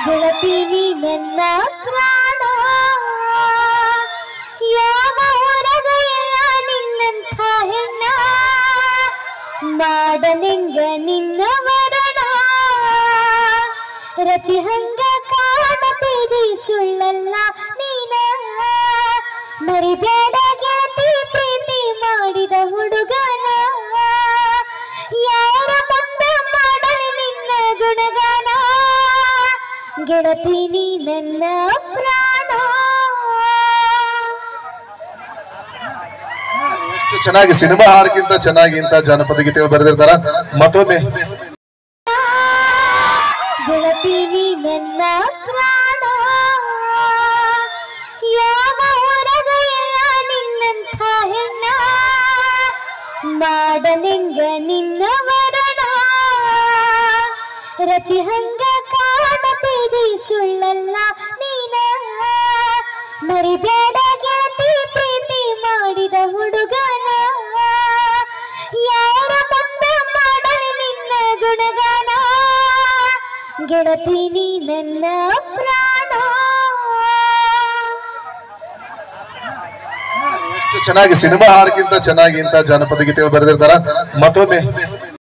ಗೆಳತೀನಿ ನನ್ನ ಪ್ರಾಣ ಯಾವ ಹೊರಗೆಲ್ಲ ನಿನ್ನಂಥ ಹೆಣ್ಣ ಮಾಡಲಿಂಗ ನಿನ್ನ ವರಣ ರತಿ ಹಂಗ ಕಾಣತಿದಿ ಸುಳ್ಳಲ್ಲ ನೀನ ಮರಿಬೇಡ ಗೆಳತಿ ಪ್ರೀತಿ ಮಾಡಿದ ಹುಡುಗನ ಯಾರ ಮುಂದೆ ಮಾಡಲಿ ನಿನ್ನ ಗುಣಗಾನ ಗೆಳತಿ ನೀ ನನ್ನ ಪ್ರಾಣ ಎಷ್ಟು ಚೆನ್ನಾಗಿ ಸಿನಿಮಾ ಹಾಡಿಗಿಂತ ಚೆನ್ನಾಗಿ ಇಂತ ಜನಪದ ಗೀತೆಗಳು ಬರೆದಿರ್ತಾರ ಮತ್ತೊಮ್ಮೆ ಗೆಳತಿ ನೀ ನನ್ನ ಪ್ರಾಣ ಯಾವ ಹೊರಗೆಲ್ಲ ನಿನ್ನಂಥ ಹೆಣ್ಣ ಮಾಡಲಿಂಗ ನಿನ್ನ ವರಣ ರತಿ ಹಂಗ ಕಾಣತಿದಿ ಸುಳ್ಳಲ್ಲ ನೀನ ಮರಿಬೇಡ ಗೆಳತಿ ಪ್ರೀತಿ ಮಾಡಿದ ಹುಡುಗನ ಯಾರ ಮುಂದೆ ಮಾಡಲಿ ನಿನ್ನ ಗುಣಗಾನ ಗೆಳತಿ ನೀ ನನ್ನ ಪ್ರಾಣ ಎಷ್ಟು ಚೆನ್ನಾಗಿ ಸಿನಿಮಾ ಹಾಡಿಗಿಂತ ಚೆನ್ನಾಗಿ ಇಂತ ಜನಪದ ಗೀತೆಗಳು ಬರೆದಿರ್ತಾರ ಮತ್ತೊಮ್ಮೆ